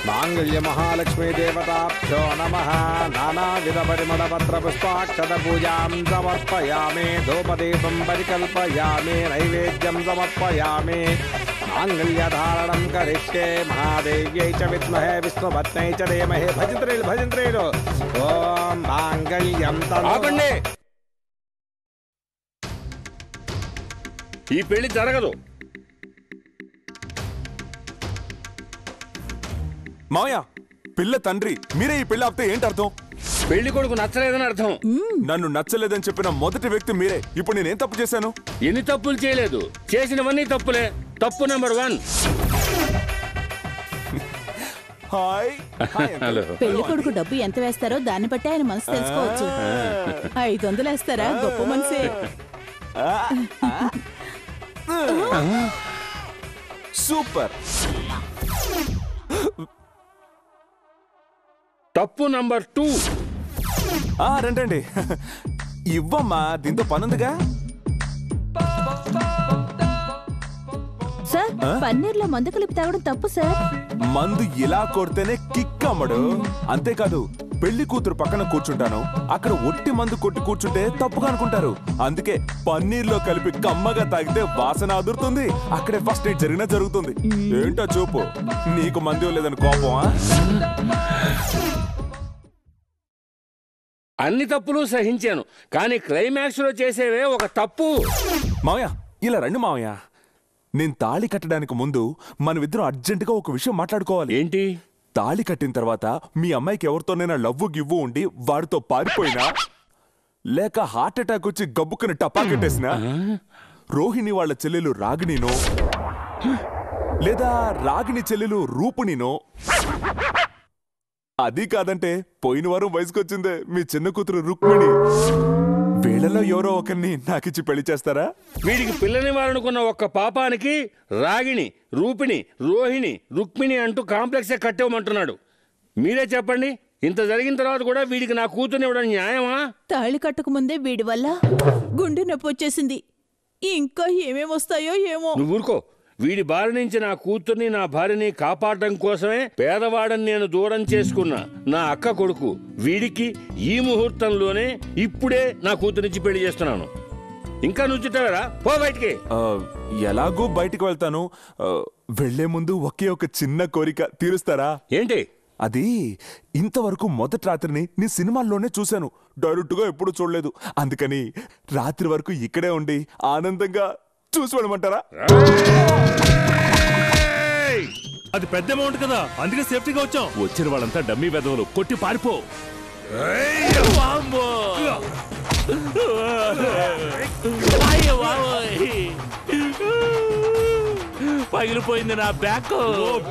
మాంగళ్య మహాలక్ష్మీ దేవతాభ్యో నమ నానావిధ పరిమళ పత్ర పుష్పాక్షత పూజాం సమర్పయామి ధూపదీపం పరికల్పయామి నైవేద్యం సమర్పయామి మాంగళ్యధారణం కరిష్యే మహాదేవ్యై చ విద్మహే విష్ణుపత్నై చ ధీమహి భజంత్రేలు భజంత్రేలు ఓం మాంగళ్యం తను ఆపండి ఈ పెళ్లి జరగదు మావయ్య పిల్ల తండ్రి మీరే ఈ పెళ్లి ఆపితే ఏంటి అర్థం పెళ్లి కొడుకు నచ్చలేదని అర్థం నన్ను నచ్చలేదని చెప్పిన మొదటి వ్యక్తి మీరే ఇప్పుడు నేనేం తప్పు చేశాను ఎన్ని తప్పులు చేయలేదు చేసినవన్నీ తప్పులే తప్పు number one hi hi uncle. Hello పెళ్లి కొడుకు డబ్బు ఎంత వేస్తారో దాన్ని బట్టి ఆయన మనసు తెలుసుకోవచ్చు ఐదు వందలు వేస్తారా గొప్ప మనసే సూపర్ తప్పు నంబర్ టూ ఆ రండి ఇవ్వమ్మా దీంతో పనుందిగా సార్ పన్నీర్లో మందు కలిపి తాగడం తప్పు సార్ మందు ఇలా కొడితేనే కిక్ అమ్మడు అంతేకాదు పెళ్లి కూతురు పక్కన కూర్చుంటాను అక్కడ ఒట్టి మందు కొట్టి కూర్చుంటే తప్పుగా అనుకుంటారు అందుకే పన్నీర్లో కలిపి కమ్మగా తాగితే వాసన అదురుతుంది అక్కడే ఫస్ట్ ఎయిడ్ జరిగినా జరుగుతుంది ఏంటో చూపు నీకు మందు లేదని కోపమా అన్ని తప్పులు సహించాను కానీ క్లైమాక్స్ లో చేసేవే ఒక తప్పు మావయ్య ఇలా రండి మావయ్య నేను తాళి కట్టడానికి ముందు మనమిద్దరం అర్జెంటుగా ఒక విషయం మాట్లాడుకోవాలి ఏంటి తాళి కట్టిన తర్వాత మీ అమ్మాయికి ఎవరితోనైనా లవ్వు గివ్వు ఉండి వాడితో పారిపోయినా లేక హార్ట్ అటాక్ వచ్చి గబ్బుకుని టపా కట్టేసినా రోహిణి వాళ్ళ చెల్లెలు రాగిణినో లేదా రాగిణి చెల్లెలు రూపునినో అది కాదంటే పోయిన వారం వయసుకొచ్చిందే మీ చిన్న కూతురు రుక్మిణి వీళ్ళలో ఎవరో ఒకరిని నాకిచ్చి పెళ్లి చేస్తారా వీడికి పిల్లనివ్వాలనుకున్న ఒక్క పాపానికి రాగిణి రూపిణి రోహిణి రుక్మిణి అంటూ కాంప్లెక్సే కట్టేవమంటున్నాడు మీరే చెప్పండి ఇంత జరిగిన తర్వాత కూడా వీడికి నా కూతుర్నివ్వడం న్యాయమా తాళి కట్టక ముందే వీడి వల్ల గుండె నొప్పి వచ్చేసింది ఇంకా ఏమేం వస్తాయో ఏమో నువ్వు ఊరుకో వీడి బారి నుంచి నా కూతుర్ని నా భార్యని కాపాడడం కోసమే పేదవాడని నేను దూరం చేసుకున్నా నా అక్క కొడుకు వీడికి ఈ ముహూర్తంలోనే ఇప్పుడే నా కూతురించి పెళ్లి చేస్తున్నాను ఇంకా నుంచుతావరా పో బయటికి ఆ, ఎలాగూ బయటికి వెళ్తాను ఆ, వెళ్లే ముందు ఒకే ఒక చిన్న కోరిక తీరుస్తారా ఏంటి అది ఇంతవరకు మొదటి రాత్రిని నీ సినిమాల్లోనే చూశాను డైరెక్ట్ గా ఎప్పుడు చూడలేదు అందుకని రాత్రి వరకు ఇక్కడే ఉండి ఆనందంగా చూసి వెళ్ళమంటారా అది పెద్ద అమౌంట్ కదా అందుకే సేఫ్టీగా వచ్చాం వచ్చిన వాళ్ళంతా డమ్మీ వెదవలు కొట్టి పారిపో పగిలిపోయింది నా బ్యాక్